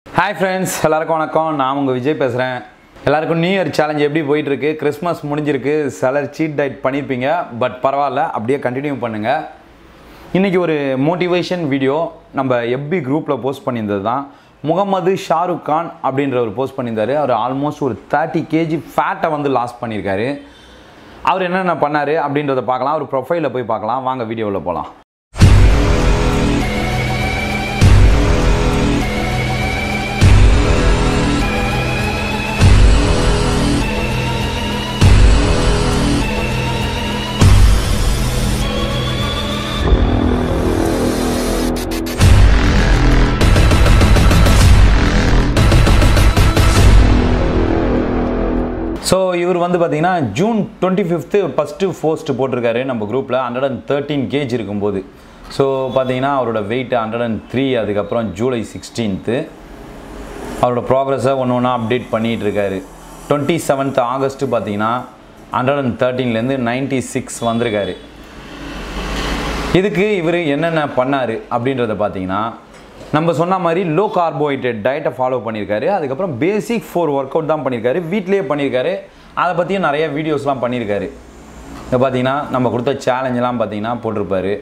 hi friends எல்லாருக்கும் வணக்கம் நான் உங்கள் விஜய் பேசுகிறேன் எல்லாருக்கும் நியூ இயர் சேலஞ்ச் எப்படி போயிட்டு இருக்கு கிறிஸ்மஸ் முடிஞ்சிருக்கு சிலர் சீட் டயட் பண்ணியிருப்பீங்க பட் பரவாயில்ல அப்படியே கண்டினியூ பண்ணுங்கள் இன்றைக்கி ஒரு மோட்டிவேஷன் வீடியோ நம்ம எஃபி குரூப்பில் போஸ்ட் பண்ணியிருந்தது தான் முகமது ஷாருக் கான் அப்படின்ற ஒரு போஸ்ட் பண்ணியிருந்தாரு அவர் ஆல்மோஸ்ட் ஒரு தேர்ட்டி கேஜி ஃபேட்டை வந்து லாஸ் பண்ணியிருக்காரு அவர் என்னென்ன பண்ணார் அப்படின்றத பார்க்கலாம் அவர் ப்ரொஃபைலில் போய் பார்க்கலாம் வாங்க வீடியோவில் போகலாம் ஸோ இவர் வந்து பார்த்தீங்கன்னா June twenty fifth first post போட்டிருக்காரு நம்ம குரூப்பில் ஹண்ட்ரட் அண்ட் தேர்ட்டீன் கேஜ் இருக்கும்போது ஸோ பார்த்தீங்கன்னா அவரோட வெயிட் ஹண்ட்ரட் அண்ட் த்ரீ அதுக்கப்புறம் ஜூலை சிக்ஸ்டீன்த்து அவரோட ப்ராக்ரஸை ஒன்று ஒன்றா அப்டேட் பண்ணிகிட்டு இருக்காரு டுவெண்ட்டி செவன்த் ஆகஸ்ட்டு பார்த்தீங்கன்னா ஹண்ட்ரட் அண்ட் தேர்ட்டீன்லேருந்து நைன்ட்டி சிக்ஸ் வந்திருக்காரு இதுக்கு இவர் என்னென்ன பண்ணார் அப்படின்றத பார்த்தீங்கன்னா நம்ம சொன்ன மாதிரி லோ கார்போஹைட்ரேட் டயட்டை ஃபாலோ பண்ணியிருக்காரு அதுக்கப்புறம் பேசிக் ஃபோர் ஒர்க் அவுட் தான் பண்ணியிருக்காரு வீட்லேயே பண்ணியிருக்காரு அதை பற்றியும் நிறைய வீடியோஸ்லாம் பண்ணியிருக்காரு இங்கே பார்த்தீங்கன்னா நம்ம கொடுத்த சேலஞ்செலாம் பார்த்தீங்கன்னா போட்டிருப்பாரு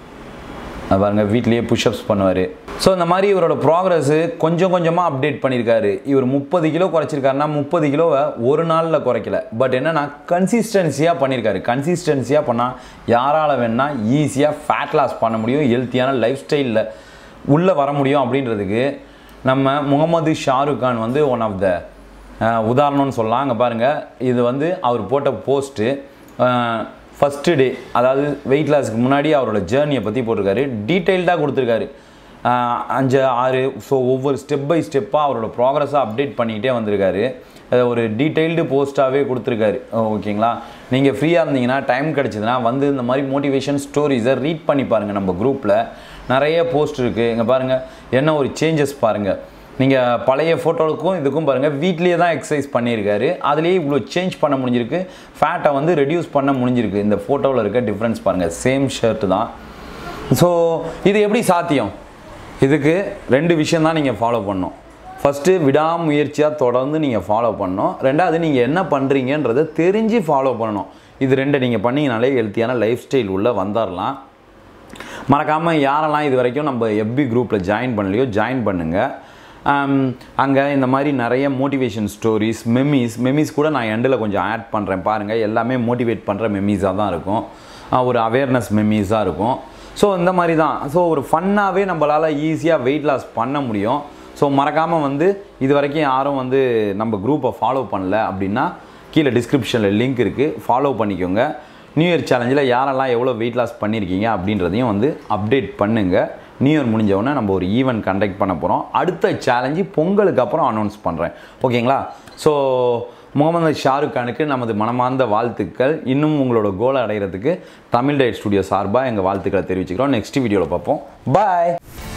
அது பாருங்கள் வீட்லேயே புஷ்அப்ஸ் பண்ணுவார் ஸோ இந்த மாதிரி இவரோட ப்ராக்ரஸ்ஸு கொஞ்சம் கொஞ்சமாக அப்டேட் பண்ணியிருக்காரு இவர் முப்பது கிலோ குறைச்சிருக்காருன்னா முப்பது கிலோவை ஒரு நாளில் குறைக்கல பட் என்னென்னா கன்சிஸ்டன்சியாக பண்ணியிருக்காரு கன்சிஸ்டன்சியாக பண்ணால் யாரால் வேணால் ஈஸியாக ஃபேட் லாஸ் பண்ண முடியும் ஹெல்த்தியான லைஃப் ஸ்டைலில் உள்ளே வர முடியும் அப்படின்றதுக்கு நம்ம முகமது ஷாருக் கான் வந்து ஒன் ஆஃப் த உதாரணம்னு சொல்லலாம் அங்கே பாருங்கள் இது வந்து அவர் போட்ட போஸ்ட்டு ஃபஸ்ட்டு டே அதாவது வெயிட் லாஸ்க்கு முன்னாடி அவரோட ஜேர்னியை பற்றி போட்டிருக்காரு டீட்டெயில்டாக கொடுத்துருக்காரு ஆஹ் அஞ்சு ஆறு ஸோ ஒவ்வொரு ஸ்டெப் பை ஸ்டெப்பாக அவரோட ப்ராக்ரஸை அப்டேட் பண்ணிக்கிட்டே வந்திருக்காரு அதை ஒரு டீட்டெயில்டு போஸ்ட்டாகவே கொடுத்துருக்காரு ஓகேங்களா நீங்கள் ஃப்ரீயாக இருந்தீங்கன்னா டைம் கிடச்சிதுன்னா வந்து இந்த மாதிரி மோட்டிவேஷன் ஸ்டோரிஸை ரீட் பண்ணி பாருங்கள் நம்ம குரூப்பில் நிறைய போஸ்ட் இருக்குது இங்கே பாருங்கள் என்ன ஒரு சேஞ்சஸ் பாருங்கள் நீங்கள் பழைய ஃபோட்டோவுக்கும் இதுக்கும் பாருங்கள் வீட்லேயே தான் எக்ஸசைஸ் பண்ணியிருக்காரு அதுலேயே இவ்வளோ சேஞ்ச் பண்ண முடிஞ்சிருக்கு ஃபேட்டை வந்து ரெடியூஸ் பண்ண முடிஞ்சிருக்கு இந்த ஃபோட்டோவில் இருக்க டிஃப்ரென்ஸ் பாருங்கள் சேம் ஷர்ட் தான் ஸோ இது எப்படி சாத்தியம் இதுக்கு ரெண்டு விஷயம் தான் நீங்கள் ஃபாலோ பண்ணணும் ஃபஸ்ட்டு விடாமுயற்சியாக தொடர்ந்து நீங்கள் ஃபாலோ பண்ணணும் ரெண்டாவது நீங்கள் என்ன பண்ணுறீங்கன்றதை தெரிஞ்சு ஃபாலோ பண்ணணும் இது ரெண்டை நீங்கள் பண்ணீங்கனாலே ஹெல்த்தியான லைஃப் ஸ்டைல் உள்ளே வந்துடலாம் மறக்காமல் யாரெல்லாம் இது வரைக்கும் நம்ம எஃபி குரூப்பில் ஜாயின் பண்ணலையோ ஜாயின் பண்ணுங்கள் அங்கே இந்த மாதிரி நிறைய மோட்டிவேஷன் ஸ்டோரிஸ் மெமிஸ் மெமிஸ் கூட நான் எண்டில் கொஞ்சம் ஆட் பண்ணுறேன் பாருங்கள் எல்லாமே மோட்டிவேட் பண்ணுற மெமிஸாக தான் இருக்கும் ஆஹ் ஒரு அவேர்னஸ் மெமிஸாக இருக்கும் ஸோ இந்த மாதிரி தான் ஸோ ஒரு ஃபன்னாகவே நம்மளால் ஈஸியாக வெயிட் லாஸ் பண்ண முடியும் ஸோ மறக்காமல் வந்து இது வரைக்கும் யாரும் வந்து நம்ம குரூப்பை ஃபாலோ பண்ணல அப்படின்னா கீழே டிஸ்கிரிப்ஷனில் லிங்க் இருக்குது ஃபாலோ பண்ணிக்கோங்க நியூ இயர் சேலஞ்சில் யாரெல்லாம் எவ்வளோ வெயிட் லாஸ் பண்ணியிருக்கீங்க அப்படின்றதையும் வந்து அப்டேட் பண்ணுங்கள் நியூ இயர் முடிஞ்சவொடனே நம்ம ஒரு ஈவெண்ட் கண்டக்ட் பண்ண போகிறோம் அடுத்த சேலஞ்சு பொங்கலுக்கு அப்புறம் அனௌன்ஸ் பண்ணுறேன் ஓகேங்களா ஸோ முகமது ஷாருக் கானுக்கு நமது மனமார்ந்த வாழ்த்துக்கள் இன்னும் உங்களோட கோலை அடைகிறதுக்கு தமிழ் டைட் ஸ்டுடியோ சார்பாக எங்கள் வாழ்த்துக்களை தெரிவிச்சுக்கிறோம் நெக்ஸ்ட் வீடியோவில் பார்ப்போம் பாய்